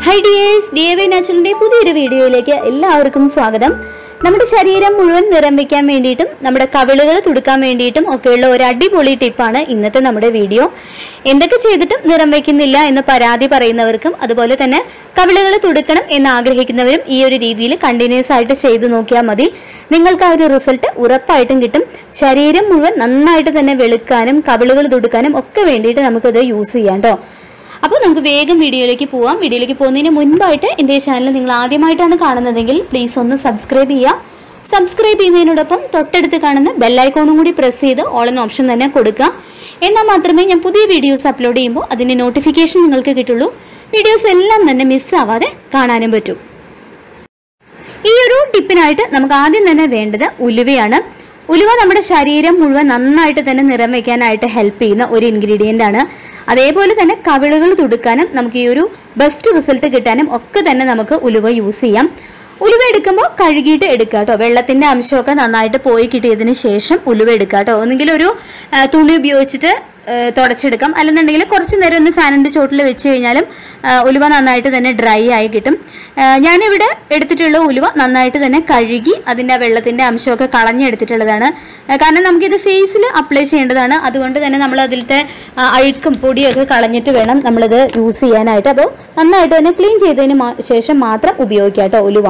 high dears D A Y നാച്ചുറലിന്റെ പുതിയൊരു വീഡിയോയിലേക്ക് എല്ലാവർക്കും സ്വാഗതം നമ്മുടെ ശരീരം മുഴുവൻ നിറം വെക്കാൻ വേണ്ടിയിട്ടും നമ്മുടെ കവിളുകൾ തുടുക്കാൻ വേണ്ടിയിട്ടും ഒക്കെയുള്ള ഒരു അടിപൊളി ടിപ്പാണ് ഇന്നത്തെ നമ്മുടെ വീഡിയോ എന്തൊക്കെ ചെയ്തിട്ടും നിറം വെക്കുന്നില്ല എന്ന് പരാതി പറയുന്നവർക്കും അതുപോലെ തന്നെ കവിളുകൾ തുടുക്കണം എന്ന് ആഗ്രഹിക്കുന്നവരും ഈ ഒരു രീതിയിൽ കണ്ടിന്യൂസ് ആയിട്ട് ചെയ്തു നോക്കിയാൽ മതി നിങ്ങൾക്ക് ആ ഒരു റിസൾട്ട് ഉറപ്പായിട്ടും കിട്ടും ശരീരം മുഴുവൻ നന്നായിട്ട് തന്നെ വെളുക്കാനും കവിളുകൾ തുടുക്കാനും ഒക്കെ വേണ്ടിയിട്ട് നമുക്കത് യൂസ് ചെയ്യാം കേട്ടോ അപ്പോൾ നമുക്ക് വേഗം വീഡിയോയിലേക്ക് പോവാം വീഡിയോയിലേക്ക് പോകുന്നതിന് മുൻപായിട്ട് എൻ്റെ ഈ ചാനൽ നിങ്ങൾ ആദ്യമായിട്ടാണ് കാണുന്നതെങ്കിൽ പ്ലീസ് ഒന്ന് സബ്സ്ക്രൈബ് ചെയ്യുക സബ്സ്ക്രൈബ് ചെയ്യുന്നതിനോടൊപ്പം തൊട്ടടുത്ത് കാണുന്ന ബെല്ലൈക്കോണും കൂടി പ്രസ് ചെയ്ത് ഓൾ എന്ന ഓപ്ഷൻ തന്നെ കൊടുക്കുക എന്നാൽ മാത്രമേ ഞാൻ പുതിയ വീഡിയോസ് അപ്ലോഡ് ചെയ്യുമ്പോൾ അതിൻ്റെ നോട്ടിഫിക്കേഷൻ നിങ്ങൾക്ക് കിട്ടുള്ളൂ വീഡിയോസ് എല്ലാം തന്നെ മിസ്സാവാതെ കാണാനും പറ്റും ഈ ഒരു ടിപ്പിനായിട്ട് നമുക്ക് ആദ്യം തന്നെ വേണ്ടത് ഉലുവയാണ് ഉലുവ നമ്മുടെ ശരീരം മുഴുവൻ നന്നായിട്ട് തന്നെ നിറം വയ്ക്കാനായിട്ട് ഹെൽപ്പ് ചെയ്യുന്ന ഒരു ഇൻഗ്രീഡിയൻ്റ് ആണ് അതേപോലെ തന്നെ കവിളുകൾ തുടുക്കാനും നമുക്ക് ഈ ഒരു ബെസ്റ്റ് റിസൾട്ട് കിട്ടാനും ഒക്കെ തന്നെ നമുക്ക് ഉലുവ യൂസ് ചെയ്യാം ഉലുവ എടുക്കുമ്പോൾ കഴുകിയിട്ട് എടുക്കുക കേട്ടോ വെള്ളത്തിന്റെ അംശമൊക്കെ നന്നായിട്ട് പോയി കിട്ടിയതിന് ശേഷം ഉലുവ എടുക്കുക കേട്ടോ ഒന്നെങ്കിലും ഒരു ആ, തുണി ഉപയോഗിച്ചിട്ട് ആ, തുടച്ചെടുക്കാം അല്ലെന്നുണ്ടെങ്കിൽ കുറച്ച് നേരം ഒന്ന് ഫാനിന്റെ ചോട്ടിൽ വെച്ച് കഴിഞ്ഞാലും ആ, ഉലുവ നന്നായിട്ട് തന്നെ ഡ്രൈ ആയി കിട്ടും ആ, ഞാനിവിടെ എടുത്തിട്ടുള്ള ഉലുവ നന്നായിട്ട് തന്നെ കഴുകി അതിൻ്റെ ആ വെള്ളത്തിൻ്റെ അംശമൊക്കെ കളഞ്ഞെടുത്തിട്ടുള്ളതാണ് ആ, കാരണം നമുക്കിത് ഫേസിൽ അപ്ലൈ ചെയ്യേണ്ടതാണ് അതുകൊണ്ട് തന്നെ നമ്മൾ അതിലത്തെ ആ, അഴുക്കും പൊടിയൊക്കെ കളഞ്ഞിട്ട് വേണം നമ്മളിത് യൂസ് ചെയ്യാനായിട്ട് അപ്പോൾ നന്നായിട്ട് തന്നെ ക്ലീൻ ചെയ്തതിന് മാ- ശേഷം മാത്രം ഉപയോഗിക്കാം കേട്ടോ ഉലുവ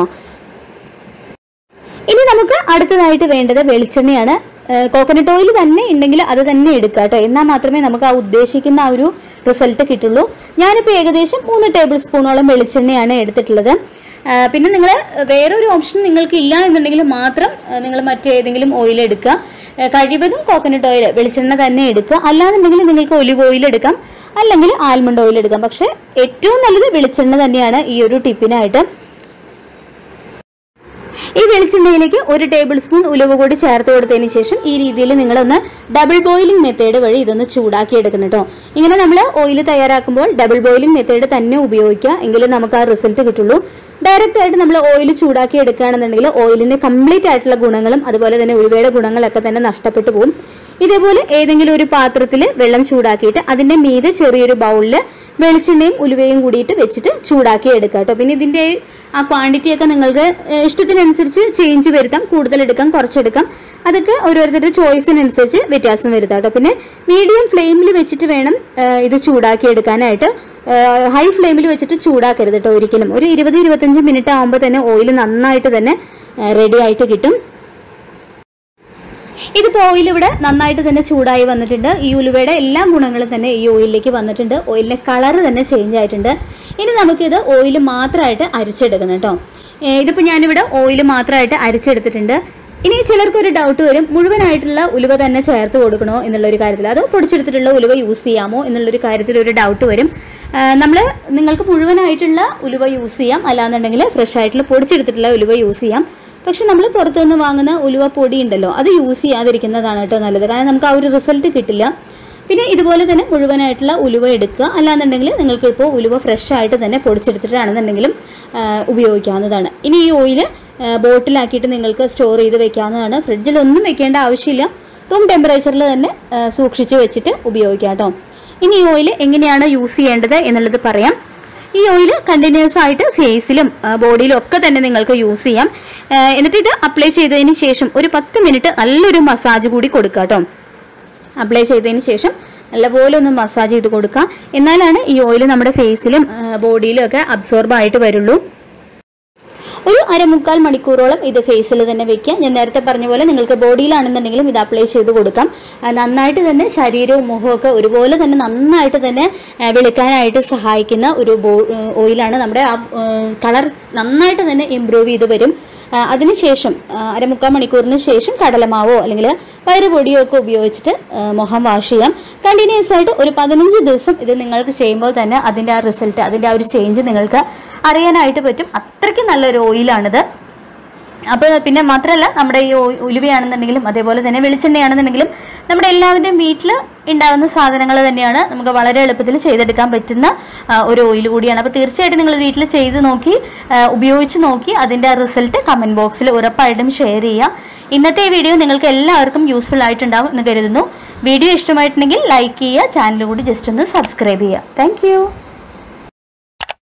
ഇനി നമുക്ക് അടുത്തതായിട്ട് വേണ്ടത് വെളിച്ചെണ്ണയാണ് കോക്കനട്ട് ഓയിൽ തന്നെ ഉണ്ടെങ്കിൽ അത് തന്നെ എടുക്കുക കേട്ടോ എന്നാൽ മാത്രമേ നമുക്ക് ആ ഉദ്ദേശിക്കുന്ന ആ ഒരു റിസൾട്ട് കിട്ടുള്ളൂ ഞാനിപ്പോൾ ഏകദേശം മൂന്ന് ടേബിൾ സ്പൂണോളം വെളിച്ചെണ്ണയാണ് എടുത്തിട്ടുള്ളത് ആ, പിന്നെ നിങ്ങൾ വേറൊരു ഓപ്ഷൻ നിങ്ങൾക്ക് ഇല്ല എന്നുണ്ടെങ്കിൽ മാത്രം നിങ്ങൾ മറ്റേതെങ്കിലും ഓയിൽ എടുക്കുക ആ, കഴിവതും കോക്കനട്ട് ഓയിൽ വെളിച്ചെണ്ണ തന്നെ എടുക്കുക അല്ലാന്നുണ്ടെങ്കിൽ നിങ്ങൾക്ക് ഒലിവ് ഓയിൽ എടുക്കാം അല്ലെങ്കിൽ ആൽമണ്ട് ഓയിൽ എടുക്കാം പക്ഷേ ഏറ്റവും നല്ലത് വെളിച്ചെണ്ണ തന്നെയാണ് ഈ ഒരു ടിപ്പിനായിട്ട് ഈ വെളിച്ചെണ്ണയിലേക്ക് ഒരു ടേബിൾ സ്പൂൺ ഉലുവ കൂടി ചേർത്ത് കൊടുത്തതിന് ശേഷം ഈ രീതിയിൽ നിങ്ങളൊന്ന് ഡബിൾ ബോയിലിംഗ് മെത്തേഡ് വഴി ഇതൊന്ന് ചൂടാക്കി എടുക്കണം കേട്ടോ ഇങ്ങനെ നമ്മൾ ഓയിൽ തയ്യാറാക്കുമ്പോൾ ഡബിൾ ബോയിലിംഗ് മെത്തേഡ് തന്നെ ഉപയോഗിക്കുക എങ്കിലും നമുക്ക് ആ റിസൾട്ട് കിട്ടുള്ളൂ ഡയറക്റ്റ് ആയിട്ട് നമ്മൾ ഓയിൽ ചൂടാക്കി എടുക്കുകയാണെന്നുണ്ടെങ്കിൽ ഓയിലിന് കംപ്ലീറ്റ് ആയിട്ടുള്ള ഗുണങ്ങളും അതുപോലെ തന്നെ ഉലുവയുടെ ഗുണങ്ങളൊക്കെ തന്നെ നഷ്ടപ്പെട്ടു പോകും ഇതേപോലെ ഏതെങ്കിലും ഒരു പാത്രത്തിൽ വെള്ളം ചൂടാക്കിയിട്ട് അതിന്റെ മീതെ ചെറിയൊരു ബൗളിൽ വെളിച്ചെണ്ണയും ഉലുവയും കൂടിയിട്ട് വെച്ചിട്ട് ചൂടാക്കി എടുക്കുക കേട്ടോ പിന്നെ ഇതിന്റെ ആ ക്വാണ്ടിറ്റി ഒക്കെ നിങ്ങൾക്ക് ഏഹ്, ഇഷ്ടത്തിനനുസരിച്ച് ചേഞ്ച് വരുത്താം കൂടുതൽ എടുക്കാം കുറച്ചെടുക്കാം അതൊക്കെ ഓരോരുത്തരുടെ ചോയ്സിനനുസരിച്ച് വ്യത്യാസം വരുത്താം കേട്ടോ പിന്നെ മീഡിയം ഫ്ലെയിമിൽ വെച്ചിട്ട് വേണം ഏഹ്, ഇത് ചൂടാക്കി എടുക്കാനായിട്ട് ഹൈ ഫ്ലെയിമിൽ വെച്ചിട്ട് ചൂടാക്കരുത് കേട്ടോ ഒരിക്കലും ഒരു ഇരുപത് ഇരുപത്തഞ്ച് മിനിറ്റ് ആകുമ്പോൾ തന്നെ ഓയിൽ നന്നായിട്ട് തന്നെ റെഡി ആയിട്ട് കിട്ടും ഇതിപ്പോൾ ഓയിൽ ഇവിടെ നന്നായിട്ട് തന്നെ ചൂടായി വന്നിട്ടുണ്ട് ഈ ഉലുവയുടെ എല്ലാ ഗുണങ്ങളും തന്നെ ഈ ഓയിലിലേക്ക് വന്നിട്ടുണ്ട് ഓയിലിന്റെ കളർ തന്നെ ചേഞ്ച് ആയിട്ടുണ്ട് ഇനി നമുക്കിത് ഓയിൽ മാത്രമായിട്ട് അരിച്ചെടുക്കണം കേട്ടോ ഏ, ഇതിപ്പോൾ ഞാനിവിടെ ഓയിൽ മാത്രമായിട്ട് അരിച്ചെടുത്തിട്ടുണ്ട് ഇനി ചിലർക്കൊരു ഡൗട്ട് വരും മുഴുവനായിട്ടുള്ള ഉലുവ തന്നെ ചേർത്ത് കൊടുക്കണോ എന്നുള്ളൊരു കാര്യത്തിൽ അതോ പൊടിച്ചെടുത്തിട്ടുള്ള ഉലുവ യൂസ് ചെയ്യാമോ എന്നുള്ളൊരു കാര്യത്തിൽ ഒരു ഡൗട്ട് വരും നമ്മൾ നിങ്ങൾക്ക് മുഴുവനായിട്ടുള്ള ഉലുവ യൂസ് ചെയ്യാം അല്ലാന്നുണ്ടെങ്കിൽ ഫ്രഷ് ആയിട്ടുള്ള പൊടിച്ചെടുത്തിട്ടുള്ള ഉലുവ യൂസ് ചെയ്യാം പക്ഷെ നമ്മൾ പുറത്തുനിന്ന് വാങ്ങുന്ന ഉലുവ പൊടി ഉണ്ടല്ലോ അത് യൂസ് ചെയ്യാതിരിക്കുന്നതാണ് കേട്ടോ നല്ലത് കാരണം നമുക്ക് ആ ഒരു റിസൾട്ട് കിട്ടില്ല പിന്നെ ഇതുപോലെ തന്നെ മുഴുവനായിട്ടുള്ള ഉലുവ എടുക്കുക അല്ലാന്നുണ്ടെങ്കിൽ നിങ്ങൾക്ക് ഇപ്പോൾ ഉലുവ ഫ്രഷ് ആയിട്ട് തന്നെ പൊടിച്ചെടുത്തിട്ടാണെന്നുണ്ടെങ്കിലും ആ, ഉപയോഗിക്കാവുന്നതാണ് ഇനി ഈ ഓയിൽ ബോട്ടിലാക്കിയിട്ട് നിങ്ങൾക്ക് സ്റ്റോർ ചെയ്ത് വെക്കാവുന്നതാണ് ഫ്രിഡ്ജിൽ ഒന്നും വെക്കേണ്ട ആവശ്യമില്ല റൂം ടെമ്പറേച്ചറിൽ തന്നെ ആ, സൂക്ഷിച്ച് വെച്ചിട്ട് ഉപയോഗിക്കാം കേട്ടോ ഇനി ഈ ഓയിൽ എങ്ങനെയാണ് യൂസ് ചെയ്യേണ്ടത് എന്നുള്ളത് പറയാം ഈ ഓയിൽ കണ്ടിന്യൂസ് ആയിട്ട് ഫേസിലും ബോഡിയിലും ഒക്കെ തന്നെ നിങ്ങൾക്ക് യൂസ് ചെയ്യാം ആ, എന്നിട്ട് ഇത് അപ്ലൈ ചെയ്തതിന് ശേഷം ഒരു പത്ത് മിനിറ്റ് നല്ലൊരു മസാജ് കൂടി കൊടുക്കുക കേട്ടോ അപ്ലൈ ചെയ്തതിന് ശേഷം നല്ലപോലെ ഒന്ന് മസാജ് ചെയ്ത് കൊടുക്കുക എന്നാലാണ് ഈ ഓയിൽ നമ്മുടെ ഫേസിലും ബോഡിയിലും ഒക്കെ അബ്സോർബ് ആയിട്ട് വരുള്ളൂ ഒരു അരമുക്കാൽ മണിക്കൂറോളം ഇത് ഫേസിൽ തന്നെ വെക്കുക ഞാൻ നേരത്തെ പറഞ്ഞ പോലെ നിങ്ങൾക്ക് ബോഡിയിലാണെന്നുണ്ടെങ്കിലും ഇത് അപ്ലൈ ചെയ്ത് കൊടുക്കാം ആ, നന്നായിട്ട് തന്നെ ശരീരവും മുഖവും ഒക്കെ ഒരുപോലെ തന്നെ നന്നായിട്ട് തന്നെ ആ, വെളുക്കാനായിട്ട് സഹായിക്കുന്ന ഒരു ബോ ഓയിലാണ് നമ്മുടെ ആ കളർ നന്നായിട്ട് തന്നെ ഇമ്പ്രൂവ് ചെയ്ത് വരും ആ, അതിനുശേഷം ആ, അരമുക്കാൽ മണിക്കൂറിന് ശേഷം കടലമാവോ അല്ലെങ്കിൽ പയറുപൊടിയോ ഒക്കെ ഉപയോഗിച്ചിട്ട് ആ, മുഖം വാഷ് ചെയ്യാം കണ്ടിന്യൂസ് ആയിട്ട് ഒരു പതിനഞ്ച് ദിവസം ഇത് നിങ്ങൾക്ക് ചെയ്യുമ്പോൾ തന്നെ അതിൻ്റെ ആ റിസൾട്ട് അതിൻ്റെ ആ ഒരു ചേഞ്ച് നിങ്ങൾക്ക് അറിയാനായിട്ട് പറ്റും അത്രയ്ക്ക് നല്ലൊരു ഓയിലാണിത് അപ്പോൾ പിന്നെ മാത്രമല്ല നമ്മുടെ ഈ ഓ- ഉലുവയാണെന്നുണ്ടെങ്കിലും അതേപോലെ തന്നെ വെളിച്ചെണ്ണയാണെന്നുണ്ടെങ്കിലും നമ്മുടെ എല്ലാവരുടെയും വീട്ടിൽ ഉണ്ടാകുന്ന സാധനങ്ങൾ തന്നെയാണ് നമുക്ക് വളരെ എളുപ്പത്തിൽ ചെയ്തെടുക്കാൻ പറ്റുന്ന ആ, ഒരു ഓയിൽ കൂടിയാണ് അപ്പോൾ തീർച്ചയായിട്ടും നിങ്ങൾ വീട്ടിൽ ചെയ്ത് നോക്കി ആ, ഉപയോഗിച്ച് നോക്കി അതിൻ്റെ റിസൾട്ട് കമൻറ്റ് ബോക്സിൽ ഉറപ്പായിട്ടും ഷെയർ ചെയ്യുക ഇന്നത്തെ ഈ വീഡിയോ നിങ്ങൾക്ക് എല്ലാവർക്കും യൂസ്ഫുൾ ആയിട്ടുണ്ടാവും എന്ന് കരുതുന്നു വീഡിയോ ഇഷ്ടമായിട്ടുണ്ടെങ്കിൽ ലൈക്ക് ചെയ്യുക ചാനൽ കൂടി ജസ്റ്റ് ഒന്ന് സബ്സ്ക്രൈബ് ചെയ്യുക താങ്ക്